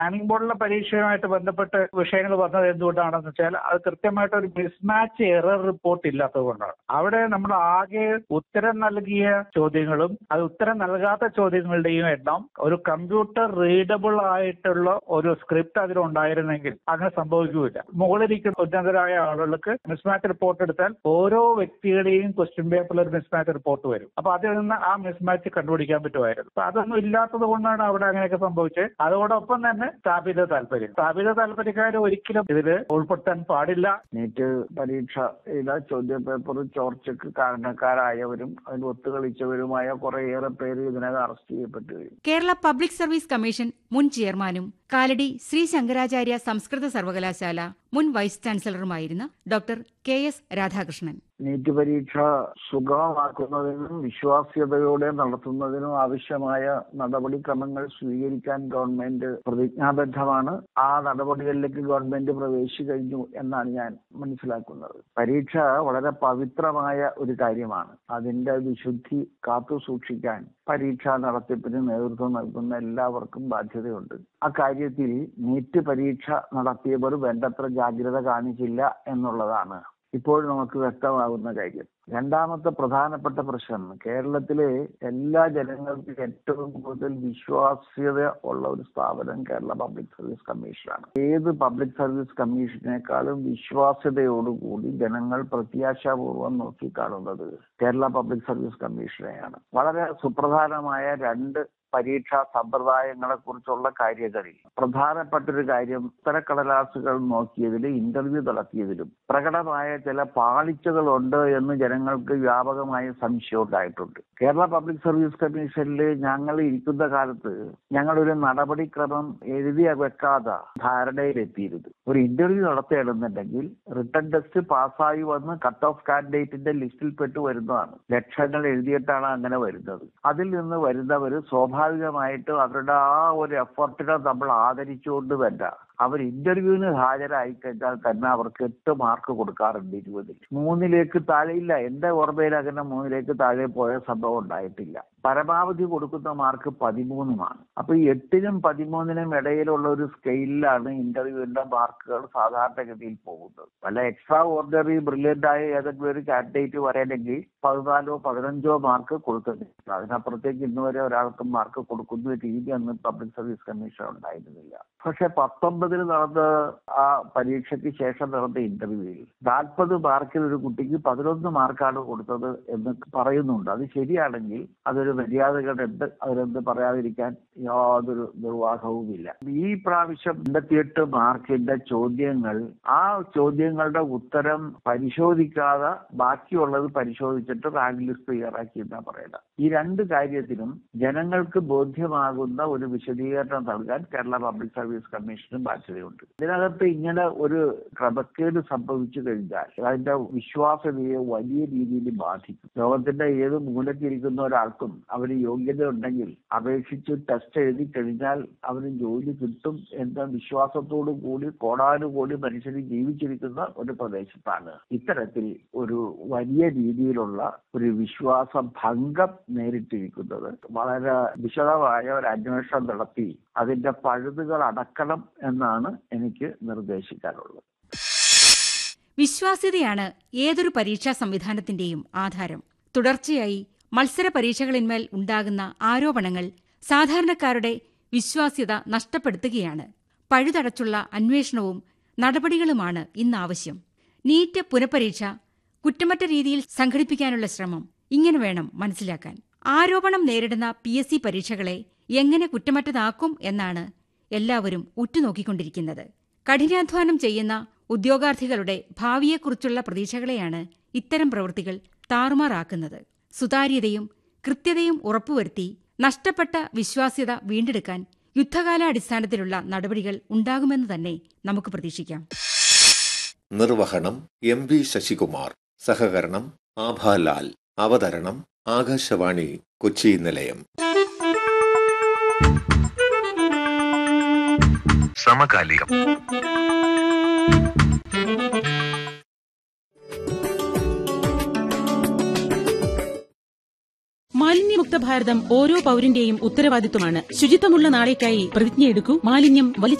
planning ബോർഡിലെ പരീക്ഷയുമായിട്ട് ബന്ധപ്പെട്ട് വിഷയങ്ങൾ വന്നത് എന്തുകൊണ്ടാണെന്ന് വെച്ചാൽ അത് കൃത്യമായിട്ട് ഒരു മിസ്മാച്ച് എറർ റിപ്പോർട്ട് ഇല്ലാത്തത് കൊണ്ടാണ് അവിടെ നമ്മൾ ആകെ ഉത്തരം നൽകിയ ചോദ്യങ്ങളും അത് ഉത്തരം നൽകാത്ത ചോദ്യങ്ങളുടെയും എണ്ണം ഒരു കമ്പ്യൂട്ടർ റീഡബിൾ ആയിട്ടുള്ള ഒരു സ്ക്രിപ്റ്റ് അതിലുണ്ടായിരുന്നെങ്കിൽ അങ്ങനെ സംഭവിക്കുകയില്ല മുകളിലിരിക്കുന്ന ഉന്നതരായ ആളുകൾക്ക് മിസ്മാച്ച് റിപ്പോർട്ട് എടുത്താൽ ഓരോ വ്യക്തിയുടെയും ക്വസ്റ്റ്യൻ പേപ്പറിൽ ഒരു മിസ്മാച്ച് റിപ്പോർട്ട് വരും അപ്പൊ അതിൽ നിന്ന് ആ മിസ്മാച്ച് കണ്ടുപിടിക്കാൻ പറ്റുമായിരുന്നു അപ്പൊ അതൊന്നും ഇല്ലാത്തത് കൊണ്ടാണ് അവിടെ അങ്ങനെയൊക്കെ സംഭവിച്ചത് അതോടൊപ്പം തന്നെ സ്ഥാപിത താല്പര്യം സ്ഥാപിത താല്പര്യക്കാർ ഒരിക്കലും ഇതിൽ ഉൾപ്പെടുത്താൻ പാടില്ല നീറ്റ് പരീക്ഷയിലെ ചോദ്യപേപ്പർ ചോർച്ചയ്ക്ക് കാരണക്കാരായവരും അതിൽ ഒത്തുകളിച്ചവരുമായ കുറേയേറെ പേര് ഇതിനകം അറസ്റ്റ് ചെയ്യപ്പെട്ടു കഴിഞ്ഞു കേരള പബ്ലിക് സർവീസ് കമ്മീഷൻ മുൻ ചെയർമാനും കാലടി ശ്രീ ശങ്കരാചാര്യ സംസ്കൃത സർവകലാശാല മുൻ വൈസ് ചാൻസലറുമായിരുന്ന ഡോക്ടർ കെ എസ് രാധാകൃഷ്ണൻ നീറ്റ് പരീക്ഷ സുഗമമാക്കുന്നതിനും വിശ്വാസ്യതയോടെ നടത്തുന്നതിനും ആവശ്യമായ നടപടിക്രമങ്ങൾ സ്വീകരിക്കാൻ ഗവൺമെന്റ് പ്രതിജ്ഞാബദ്ധമാണ് ആ നടപടികളിലേക്ക് ഗവൺമെന്റ് പ്രവേശിച്ചു കഴിഞ്ഞു എന്നാണ് ഞാൻ മനസ്സിലാക്കുന്നത് പരീക്ഷ വളരെ പവിത്രമായ ഒരു കാര്യമാണ് അതിന്റെ വിശുദ്ധി കാത്തു സൂക്ഷിക്കാൻ പരീക്ഷാ നടത്തിപ്പിന് നേതൃത്വം നൽകുന്ന എല്ലാവർക്കും ബാധ്യതയുണ്ട് അക്കാര്യത്തിൽ നീറ്റ് പരീക്ഷ നടത്തിയവർ വേണ്ടത്ര ജാഗ്രത കാണിച്ചില്ല എന്നുള്ളതാണ് ഇപ്പോൾ നമുക്ക് വ്യക്തമാകുന്ന കാര്യം രണ്ടാമത്തെ പ്രധാനപ്പെട്ട പ്രശ്നം കേരളത്തിലെ എല്ലാ ജനങ്ങൾക്കും ഏറ്റവും കൂടുതൽ വിശ്വാസ്യത ഉള്ള ഒരു സ്ഥാപനം കേരള പബ്ലിക് സർവീസ് കമ്മീഷനാണ് ഏത് പബ്ലിക് സർവീസ് കമ്മീഷനേക്കാളും വിശ്വാസ്യതയോടുകൂടി ജനങ്ങൾ പ്രത്യാശാപൂർവം നോക്കിക്കാണുന്നത് കേരള പബ്ലിക് സർവീസ് കമ്മീഷനെയാണ് വളരെ സുപ്രധാനമായ രണ്ട് പരീക്ഷാ സമ്പ്രദായങ്ങളെ കുറിച്ചുള്ള കാര്യങ്ങളിൽ പ്രധാനപ്പെട്ട ഒരു കാര്യം ഉത്തരക്കടലാസുകൾ നോക്കിയതിലും ഇന്റർവ്യൂ നടത്തിയതിലും പ്രകടമായ ചില പാളിച്ചകളുണ്ട് എന്ന് ജനങ്ങൾക്ക് വ്യാപകമായ സംശയം ഉണ്ടായിട്ടുണ്ട് കേരള പബ്ലിക് സർവീസ് കമ്മീഷനിൽ ഞങ്ങൾ ഇരിക്കുന്ന കാലത്ത് ഞങ്ങൾ ഒരു നടപടിക്രമം എഴുതി വെക്കാതെ ധാരണയിലെത്തിയിരുന്നു ഒരു ഇന്റർവ്യൂ നടത്തുകയാണെന്നുണ്ടെങ്കിൽ റിട്ടേൺ ടെസ്റ്റ് പാസ്സായി വന്ന് കട്ട് ഓഫ് കാൻഡിഡേറ്റിന്റെ ലിസ്റ്റിൽ പെട്ട് വരുന്നതാണ് ലക്ഷങ്ങൾ എഴുതിയിട്ടാണ് അങ്ങനെ വരുന്നത് അതിൽ നിന്ന് വരുന്നവർ സ്വാഭാവികമായിട്ടും അവരുടെ ആ ഒരു എഫർട്ടിനെ നമ്മൾ ആദരിച്ചുകൊണ്ട് തന്നെ അവർ ഇന്റർവ്യൂവിന് ഹാജരായി കഴിഞ്ഞാൽ തന്നെ അവർക്ക് എട്ട് മാർക്ക് കൊടുക്കാറുണ്ട് ഇരുപതിൽ മൂന്നിലേക്ക് താഴെയില്ല എന്റെ ഓർമ്മയിൽ അങ്ങനെ മൂന്നിലേക്ക് താഴെ പോയ സംഭവം ഉണ്ടായിട്ടില്ല പരമാവധി കൊടുക്കുന്ന മാർക്ക് പതിമൂന്നുമാണ് അപ്പൊ ഈ എട്ടിനും പതിമൂന്നിനും ഇടയിലുള്ള ഒരു സ്കെയിലാണ് ഇന്റർവ്യൂവിന്റെ മാർക്കുകൾ സാധാരണഗതിയിൽ പോകുന്നത് വല്ല എക്സ്ട്രാ ഓർഡിനറി ബ്രില്യൻ്റ് ആയ ഏതെങ്കിലും ഒരു കാൻഡിഡേറ്റ് വരണമെങ്കിൽ പതിനാലോ പതിനഞ്ചോ മാർക്ക് കൊടുക്കുന്നില്ല അതിനപ്പുറത്തേക്ക് ഇന്നുവരെ ഒരാൾക്കും മാർക്ക് കൊടുക്കുന്ന രീതി അന്ന് പബ്ലിക് സർവീസ് കമ്മീഷൻ ഉണ്ടായിരുന്നില്ല പക്ഷെ പത്തൊമ്പതിൽ നടന്ന ആ പരീക്ഷയ്ക്ക് ശേഷം നടന്ന ഇന്റർവ്യൂവിൽ നാൽപ്പത് മാർക്കിൽ ഒരു കുട്ടിക്ക് പതിനൊന്ന് മാർക്കാണ് കൊടുത്തത് എന്ന് പറയുന്നുണ്ട് അത് ശരിയാണെങ്കിൽ അതൊരു മര്യാദകളുണ്ട് അതിലെന്ത് പറയാതിരിക്കാൻ യാതൊരു നിർവാഹവുമില്ല ഈ പ്രാവശ്യം എൺപത്തിയെട്ട് മാർക്കിന്റെ ചോദ്യങ്ങൾ ആ ചോദ്യങ്ങളുടെ ഉത്തരം പരിശോധിക്കാതെ ബാക്കിയുള്ളത് പരിശോധിച്ചിട്ട് റാങ്ക് ലിസ്റ്റ് തയ്യാറാക്കി എന്നാ പറയുന്നത് ഈ രണ്ട് കാര്യത്തിനും ജനങ്ങൾക്ക് ബോധ്യമാകുന്ന ഒരു വിശദീകരണം നൽകാൻ കേരള പബ്ലിക് സർവീസ് കമ്മീഷനും ബാധ്യതയുണ്ട് ഇതിനകത്ത് ഇങ്ങനെ ഒരു ക്രമക്കേട് സംഭവിച്ചു കഴിഞ്ഞാൽ അതിന്റെ വിശ്വാസ്യതയെ വലിയ രീതിയിൽ ബാധിക്കും ലോകത്തിന്റെ ഏത് മൂലക്കിരിക്കുന്ന ഒരാൾക്കും അവന് യോഗ്യത ഉണ്ടെങ്കിൽ അപേക്ഷിച്ച് ടെസ്റ്റ് എഴുതി കഴിഞ്ഞാൽ അവന് ജോലി കിട്ടും എന്ന വിശ്വാസത്തോടു കൂടി കോടാനുകോടി മനുഷ്യർ ജീവിച്ചിരിക്കുന്ന ഒരു പ്രദേശത്താണ് ഇത്തരത്തിൽ ഒരു വലിയ രീതിയിലുള്ള ഒരു വിശ്വാസ ഭംഗം നേരിട്ടിരിക്കുന്നത് വളരെ വിശദമായ ഒരു അന്വേഷണം നടത്തി അതിന്റെ പഴുതുകൾ അടക്കണം എന്നാണ് എനിക്ക് നിർദ്ദേശിക്കാനുള്ളത് വിശ്വാസ്യതയാണ് ഏതൊരു പരീക്ഷാ സംവിധാനത്തിന്റെയും ആധാരം തുടർച്ചയായി മത്സര പരീക്ഷകളിന്മേൽ ഉണ്ടാകുന്ന ആരോപണങ്ങൾ സാധാരണക്കാരുടെ വിശ്വാസ്യത നഷ്ടപ്പെടുത്തുകയാണ് പഴുതടച്ചുള്ള അന്വേഷണവും നടപടികളുമാണ് ഇന്നാവശ്യം നീറ്റ് പുനഃപരീക്ഷ കുറ്റമറ്റ രീതിയിൽ സംഘടിപ്പിക്കാനുള്ള ശ്രമം ഇങ്ങനെ വേണം മനസ്സിലാക്കാൻ ആരോപണം നേരിടുന്ന പി എസ് സി പരീക്ഷകളെ എങ്ങനെ കുറ്റമറ്റതാക്കും എന്നാണ് എല്ലാവരും ഉറ്റുനോക്കിക്കൊണ്ടിരിക്കുന്നത് കഠിനാധ്വാനം ചെയ്യുന്ന ഉദ്യോഗാർത്ഥികളുടെ ഭാവിയെക്കുറിച്ചുള്ള പ്രതീക്ഷകളെയാണ് ഇത്തരം പ്രവൃത്തികൾ താറുമാറാക്കുന്നത് സുതാര്യതയും കൃത്യതയും ഉറപ്പുവരുത്തി നഷ്ടപ്പെട്ട വിശ്വാസ്യത വീണ്ടെടുക്കാൻ യുദ്ധകാലാടിസ്ഥാനത്തിലുള്ള നടപടികൾ ഉണ്ടാകുമെന്ന് തന്നെ നമുക്ക് പ്രതീക്ഷിക്കാം നിർവഹണം എം വി ശശികുമാർ സഹകരണം ആഭാലാൽ അവതരണം ആകാശവാണി കൊച്ചി നിലയം സമകാലികം മാലിന്യമുക്ത ശുചിത്വ ഭാരതം ഓരോ പൌരന്റെയും ഉത്തരവാദിത്വമാണ് ശുചിത്വമുള്ള നാളേക്കായി പ്രതിജ്ഞയെടുക്കൂ മാലിന്യം വലിച്ചെറിയൂ